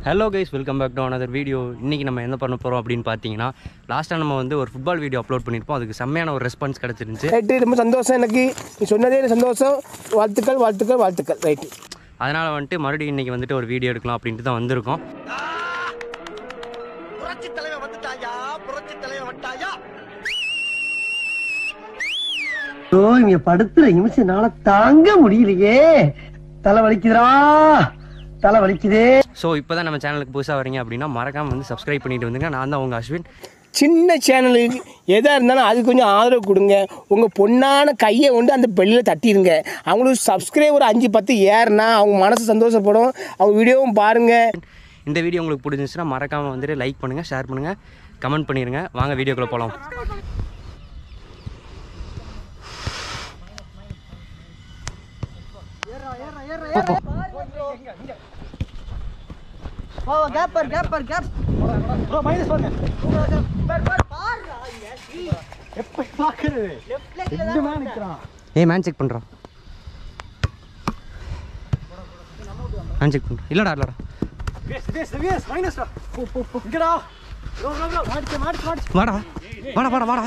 Hello guys welcome back to another video இன்றைக்கி நம்ம என்ன பண்ண போகிறோம் அப்படின்னு பார்த்தீங்கன்னா லாஸ்ட்டாக நம்ம வந்து ஒரு ஃபுட்பால் வீடியோ அப்லோட் பண்ணியிருப்போம் அதுக்கு செம்மையான ஒரு ரெஸ்பான்ஸ் கிடச்சிருந்துச்சு ரைட்டு ரொம்ப சந்தோஷம் எனக்கு நீ சொன்னதே எனக்கு சந்தோஷம் வாழ்த்துக்கள் வாழ்த்துக்கள் வாழ்த்துக்கள் ரைட்டு அதனால் வந்துட்டு மறுபடியும் இன்றைக்கி வந்துட்டு ஒரு வீடியோ எடுக்கலாம் அப்படின்ட்டு தான் வந்திருக்கோம் புரட்சி தலைவர் வந்துட்டாயா புரட்சி தலைவர் வந்துட்டாயா ஓ இங்க படுத்துற நிமிஷம்னால தாங்க முடியலையே தலை வலிக்குதுடா தலை வலிக்குதே ஸோ இப்போ தான் நம்ம சேனலுக்கு புதுசாக வரீங்க அப்படின்னா மறக்காமல் வந்து சப்ஸ்கிரைப் பண்ணிட்டு வந்துங்க நான் தான் உங்கள் அஸ்வின் சின்ன சேனலுக்கு எதாக இருந்தாலும் அது கொஞ்சம் ஆதரவு கொடுங்க உங்கள் பொண்ணான கையை கொண்டு அந்த பெல்லில் தட்டிடுங்க அவங்களுக்கு சப்ஸ்கிரைபர் அஞ்சு பத்து ஏறுனா அவங்க மனசு சந்தோஷப்படும் அவங்க வீடியோவும் பாருங்கள் இந்த வீடியோ உங்களுக்கு பிடிச்சிருந்துச்சுன்னா மறக்காமல் வந்துட்டு லைக் பண்ணுங்கள் ஷேர் பண்ணுங்கள் கமெண்ட் பண்ணிடுங்க வாங்க வீடியோக்குள்ளே போகலாம் ஓ கேப்பர் கேப்பர் கேப் ப்ரோ மைனஸ் பாருங்க எப்ப பாக்குறது ரெண்டு மேன் நிக்கிறான் ஏய் மேன் செக் பண்ணுறோம் மேன் செக் பண்ணுறோம் இல்லைடா இல்லைடா வேஸ் வேஸ் வேஸ் மைனஸ் டா போ போ போ இங்கடா ப்ரோ ப்ரோ ப்ரோ மாடிச்சு மாடிச்சு மாடிச்சு வாடா வாடா வாடா வாடா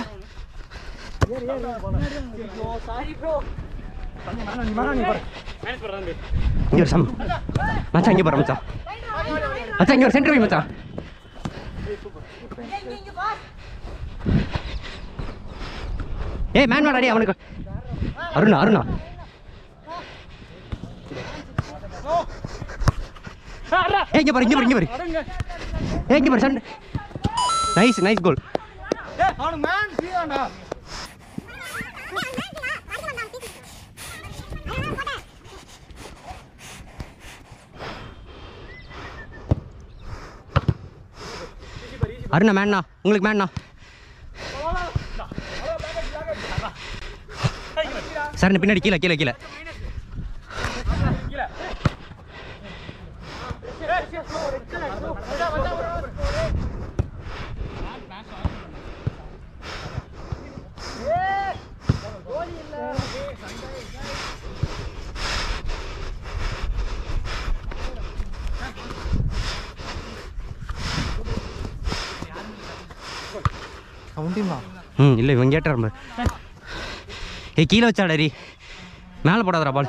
சாரி ப்ரோ நீ மாறா நீ பாரு இங்கே ஒரு சம் மச்சான் இங்கே பாரு மச்சான் மச்சான் இங்கே ஒரு சென்டர் வை மச்சான் ஏய் மேன் வாடாடி அவனுக்கு அருணா அருணா ஏய் இங்கே பாரு இங்கே பாரு இங்கே பாரு ஏய் இங்கே பாரு சண்டை நைஸ் நைஸ் கோல் ஏய் அவனுக்கு மேன் சீதாண்டா அருணா மேண்ணா உங்களுக்கு மேண்ணா சார் பின்னாடி கீழே கீழே கீழே ம் இல்லை இவன் கேட்டார் பாரு ஏய் கீழே வச்சாடரி மேலே போடாதடா பால்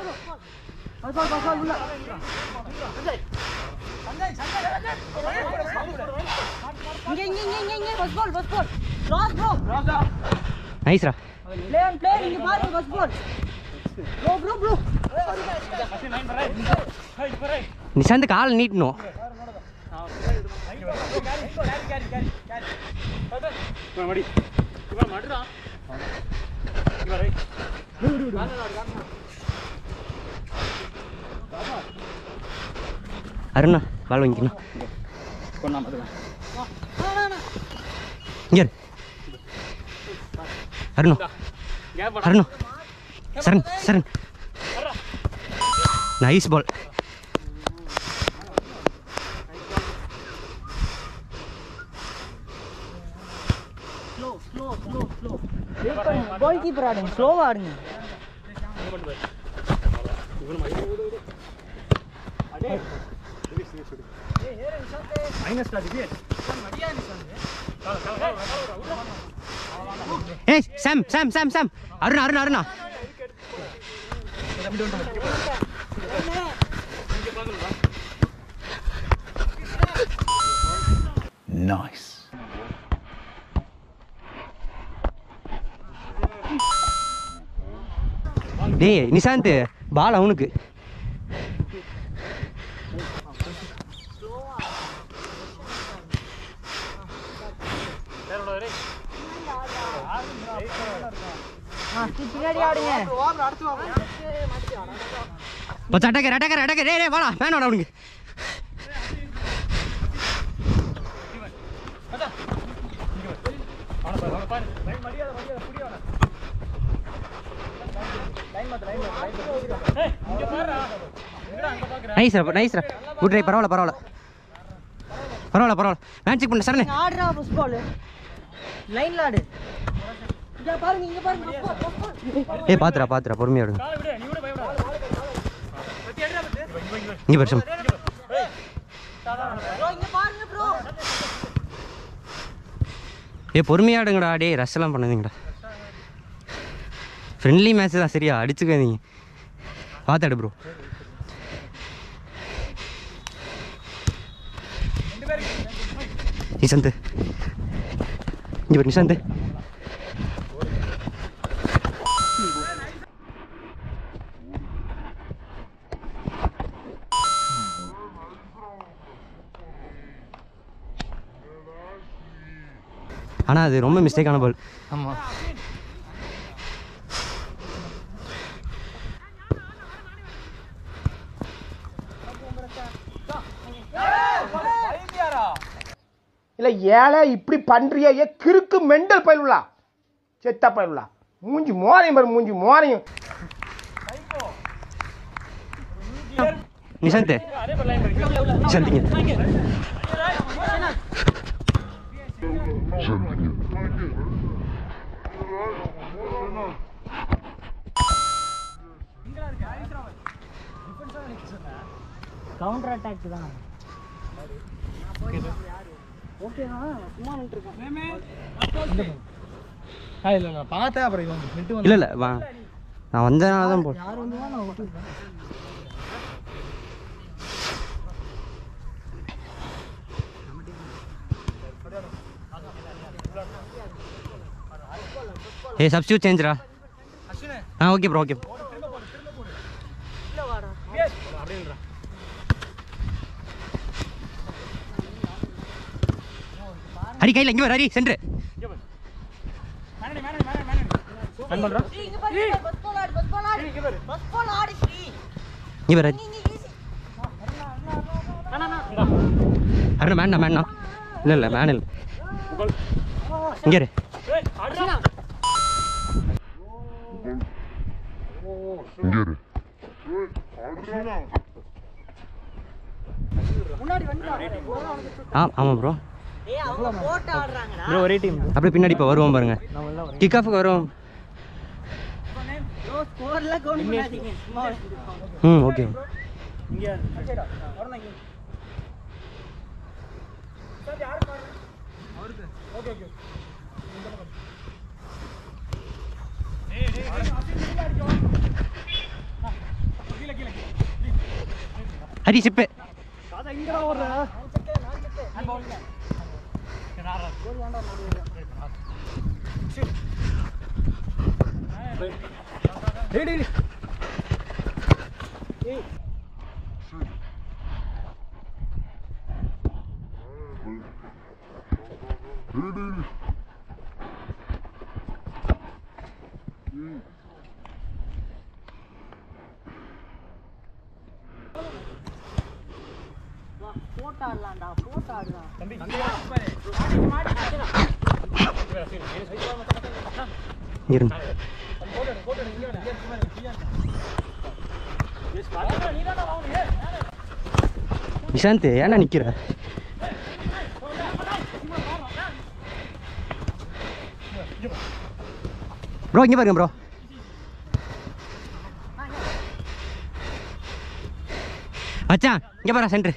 இங்க இங்க இங்க இங்க இங்க pass ball pass ball cross bro நைஸ்ரா ப்ளே ஆன் ப்ளே இங்க பாருங்க pass ball bro bro bro Nishanth கால் நீட்டணும் அருணா பால் வாங்கிக்கணும் இங்க இரு. Aruna Aruna Saran Saran nice ball goalkeeper ஆடுங்க ஸ்லோவா ஆடுங்க மைனஸ் டா திவ்யா ஏய் சாம் சாம் சாம் சாம் அருணா அருணா அருணா டேய் நிஷாந்த் பால் அவனுக்கு பின்னாடி ஆடுங்க பச்சா அட்டக்கர் அட்டக்கர் அட்டக்கர் டேய் டேய் வாடா மேன் வாடா அவனுக்கு நைஸ்ரா நைஸ்ரா குட் ட்ரை பரவாயில்ல பரவாயில்ல பரவாயில்ல பரவாயில்ல மேன் செக் பண்ண சரணே இங்க ஆடுறா பஸ் பால் லைன்ல ஆடு இங்க பாருங்க இங்க பாருங்க பஸ் பால் பஸ் பால் ஏய் பாத்துடா பாத்துடா பொறுமையா எடுங்க இங்கே பரிசம் ஏ பொறுமையாடுங்கடா டேய் ரஷ் எல்லாம் பண்ணாதீங்கடா ஃப்ரெண்ட்லி மேட்ச் தான் சரியா அடிச்சுக்காதீங்க பார்த்தாடு ப்ரோ நிஷாந்த் இங்கே ஒரு நிஷாந்த் ஆனால் அது ரொம்ப மிஸ்டேக்கான பால் ஆமாம் இல்லை ஏழை இப்படி பண்றியா ஏ கிறுக்கு மெண்டல் பயிலுலா செத்த பயிலுலா மூஞ்சி மோரையும் பாரு மூஞ்சி மோரையும் நிஷாந்த் நிஷாந்திங்க கவுண்டர் அட்டாக் தான் ஆ இல்லை நான் பார்த்தேன் அப்புறம் இவன் விட்டு வந்து இல்லை இல்லை வா நான் வந்தனால தான் போ யார் வந்து நான் விட்டுருக்கேன் ஏ சப்ஸ்டியூட் சேஞ்சுரா ஆ ஓகே ப்ரோ ஓகே ஹரி கையில் இங்கே வர ஹரி சென்ட்ரு இங்க பாரு பஸ் போல் ஆடு பஸ் போல் ஆடு பஸ் போல் ஆடு ஸ்ரீ இங்கே வர ஹரி நீ ஈஸி அருணா மேண்ணா மேண்ணா இல்லை இல்லை மேன் இல்லை இங்கே இரு ஆ ஆமாம் ப்ரோ ஏய் அவங்க போட்டு ஆடுறாங்கடா ப்ரோ ஒரே டீம் அப்படியே பின்னாடி இப்போ வருவோம் பாருங்க கிக் ஆஃபுக்கு வருவோம் ப்ரோ ஸ்கோர்ல கவுண்ட் பண்ணாதீங்க சும்மா ம் ஓகே ஹரி சிப்பு டேய் டேய் போட்டு ஆடலாம்டா போட்டு ஆடுறான் இருங்க நிஷாந்த் ஏன்டா நிக்கிற ப்ரோ இங்கே பாருங்க ப்ரோ மச்சான் இங்கே பாரு சென்ட்ரு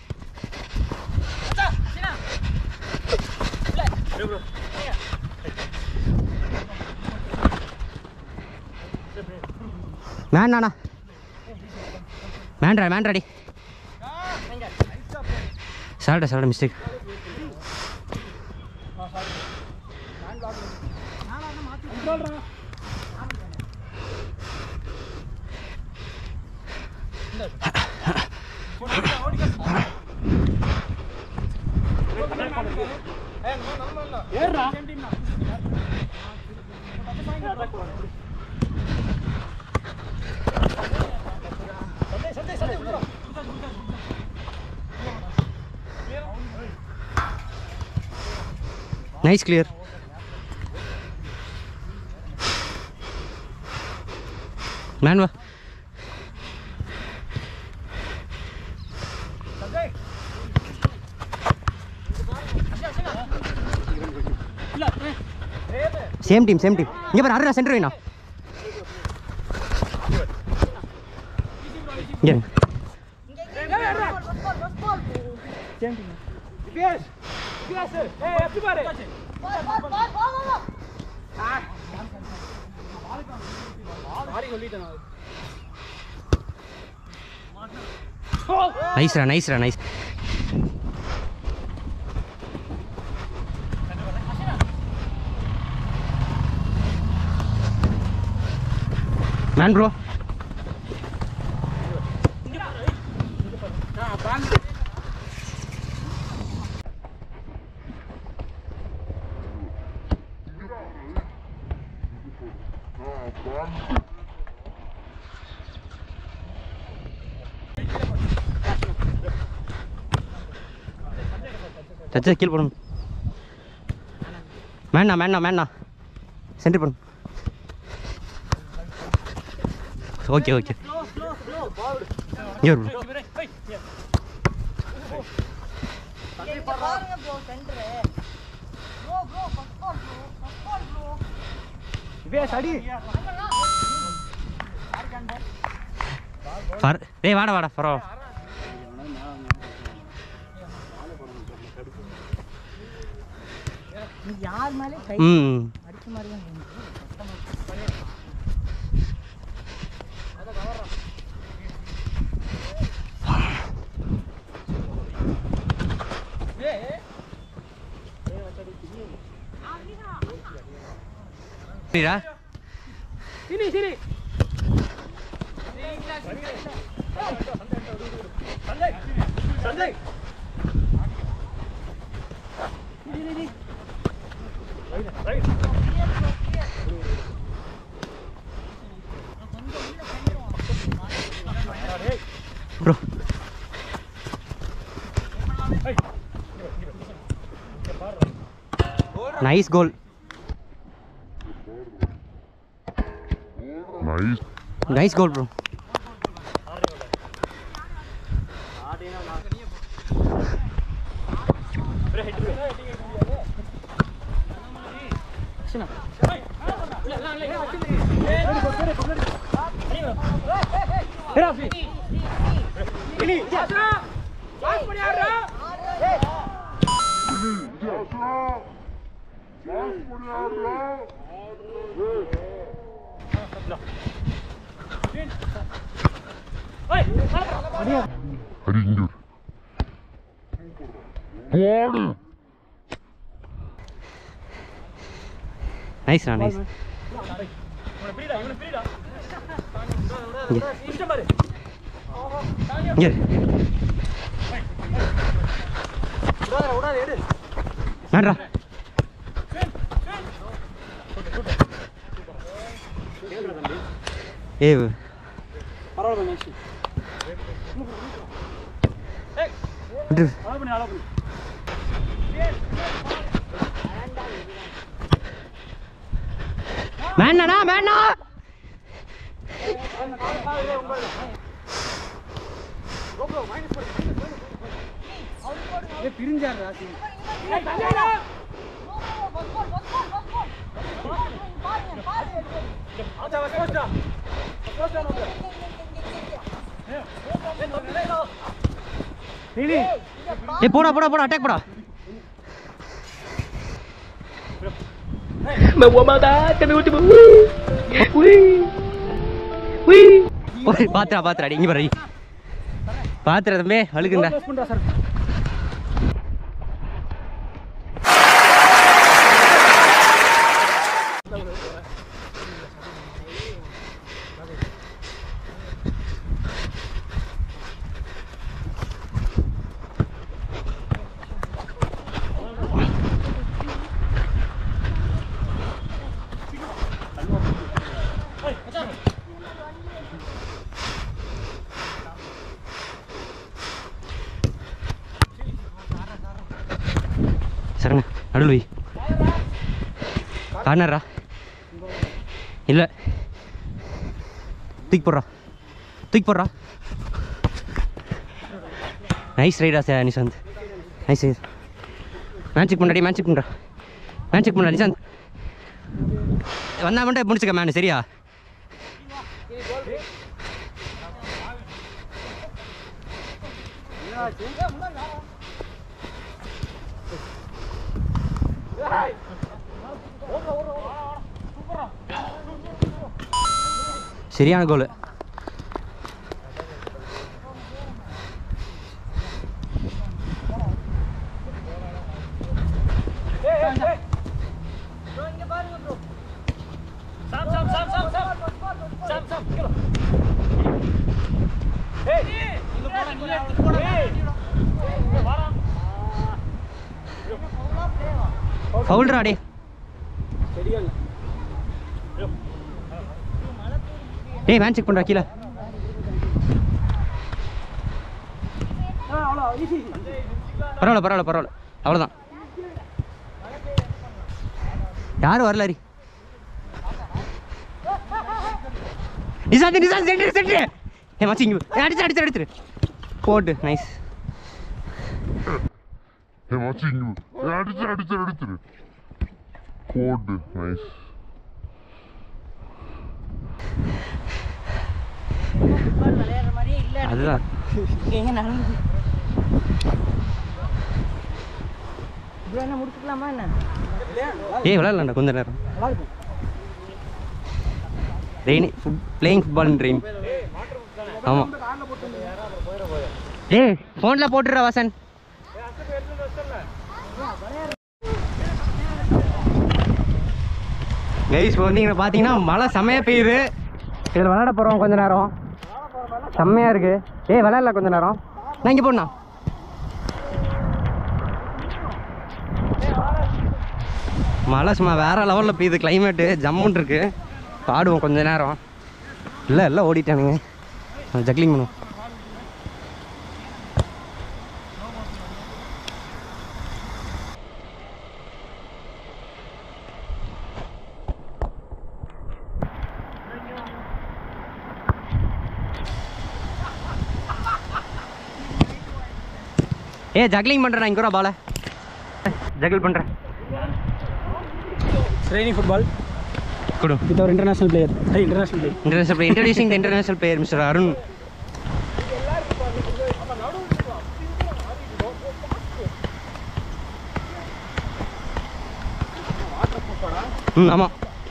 வேண்டாண்ணா வேண்டா வேண்டாடி சாரிடா சாரிடா மிஸ்டேக் நைஸ் கிளியர் மேன் வா சேம் டீம் சேம் டீம் இங்கே பாரு அருணா சென்டர் வேணா இங்கே இருங்க. Pass ball pass ball Divyesh நைஸ்ரா நைஸ்ரா நைஸ் மேன் ப்ரோ சச்சா கீழ் போடணும் மேண்ணா மேண்ணா மேண்ணா சென்டர் பண்ணு ஓகே ஓகே இங்கே வரு bro. பாருங்க bro centre bro bro first ball bro first ball bro விவேஸ் அடி ஃபர் டேய் வாடா வாடா பரவா நீ யார் மேலே கை ம் அடிச்ச மாதிரி தான் இருந்துச்சு. சரிடா bro nice goal nice goal bro Ringdur. போடு நைஸ்ண்ணா நைஸ் இங்கே இரு. வேண்டா ஏ விட்டு வேணாடா வேணா ஏ போடா போடா போடா அட்டாக் போடா ஓய் பாத்துடா பாத்துடா இங்க பாரு பாத்துடா தம்பி அழுகுண்டா சரண நடுவில் வை கார்னரா இல்லை தூக்கி போடுறா தூக்கி போடுறா நைஸ் ரைடா sir Nishanth nice right man check பண்ணாடி மேன் செக் பண்ணுறா மேன் செக் பண்ணா நிஷாந்த் வந்தா மட்டும் முடிச்சுக்க மேன் சரியா சரியான கோல் ஃபவுல்ரா டே டேய் மேன் செக் பண்ணுறா கீழே பரவாயில்ல பரவாயில்ல பரவாயில்ல அவ்வளோதான் யாரும் வரல ஹரி நிசாந்த் நிசாந்த் சென்ட்ரு சென்ட்ரு ஏ மச்சி இங்கே அடிச்சு அடிச்சு அடிச்சிரு போட்டு நைஸ் ஏ மச்சி இங்க ஏ, அடிச்சு அடிச்சு அடிச்சிரு போடு நைஸ் ஃபுட்பால் விளையாடுற மாதிரியே இல்லை அதுதான் எங்க நடந்து ப்ரோ என்ன முடிச்சுக்கலாமா என்ன ஏய் விளையாடலாம்டா கொஞ்ச நேரம் rain foot playing football in rain ஆமாம் ஏய் ஃபோனில் போட்டுடுறா வாசன் கைஸ் இப்போ வந்து இங்கே பார்த்தீங்கன்னா மழை செம்மையாக பெய்யுது இதில் விளையாட போகிறோம் கொஞ்ச நேரம் செம்மையாக இருக்கு ஏய் விளையாடல கொஞ்ச நேரம் நான் இங்கே போடணும் மழை சும்மா வேற லெவலில் பெய்யுது கிளைமேட்டு ஜம்முன் இருக்கு பாடுவோம் கொஞ்ச நேரம் இல்லை எல்லாம் ஓடிட்டானுங்க ஜக்லிங் பண்ணுவோம் ஏ ஜக்லிங் பண்ணுறேன் இங்கே பால ஜகிள் பண்ணுறேன் ட்ரைனிங் ஃபுட்பால் கொடு with our international player hi international player International player. Introducing the international player, Mr. Arun. ம் ஆமாம்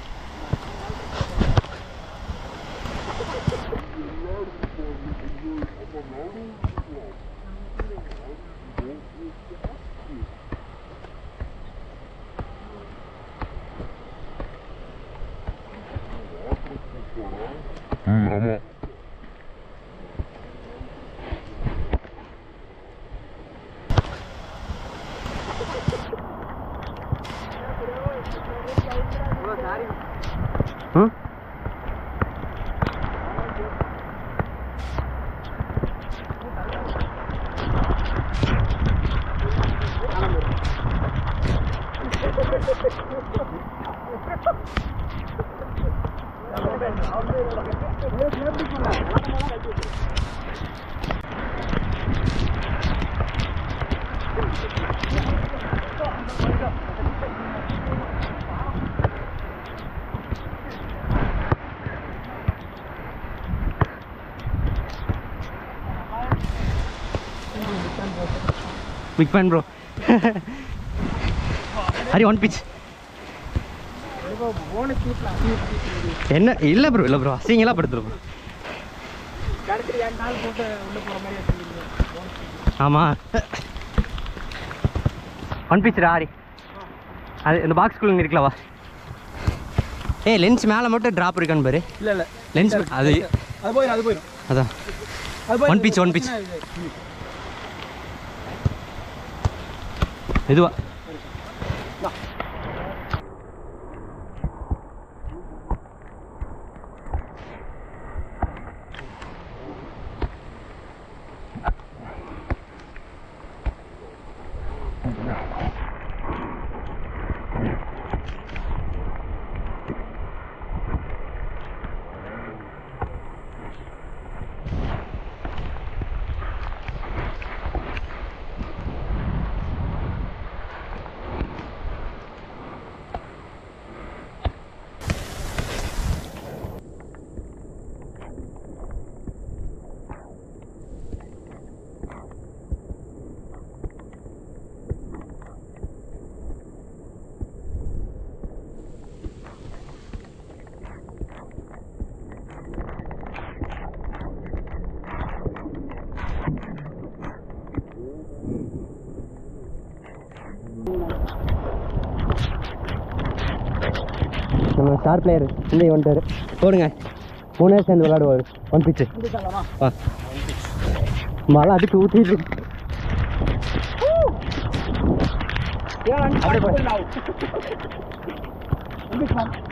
ம் ஆமா ம் big fan bro Hari one pitch என்ன இல்லை ப்ரோ இல்லை ப்ரோ அசிங்கெல்லாம் படுத்துரு ப்ரோ ஆமாம் ஒன் பிச் ஹரி அது இந்த பாக்ஸ்குள்ளே இருக்கலவா ஏய் லென்ஸ் மேலே மட்டும் ட்ராப் இருக்கான்னு பாரு இல்லை இல்லை லென்ஸ் அது அது போயிடும் அது போயிடும் அதான் அது போயிடும் ஒன் பிச் ஒன் பிச் மெதுவா நம்ம ஸ்டார் பிளேயர் இந்த வந்துட்டாரு போடுங்க மூணு பேர் சேர்ந்து விளையாடுவார் ஒன் பிச்சு ஆ மழை அதுக்கு ஊற்றிட்டு அப்படியே போய்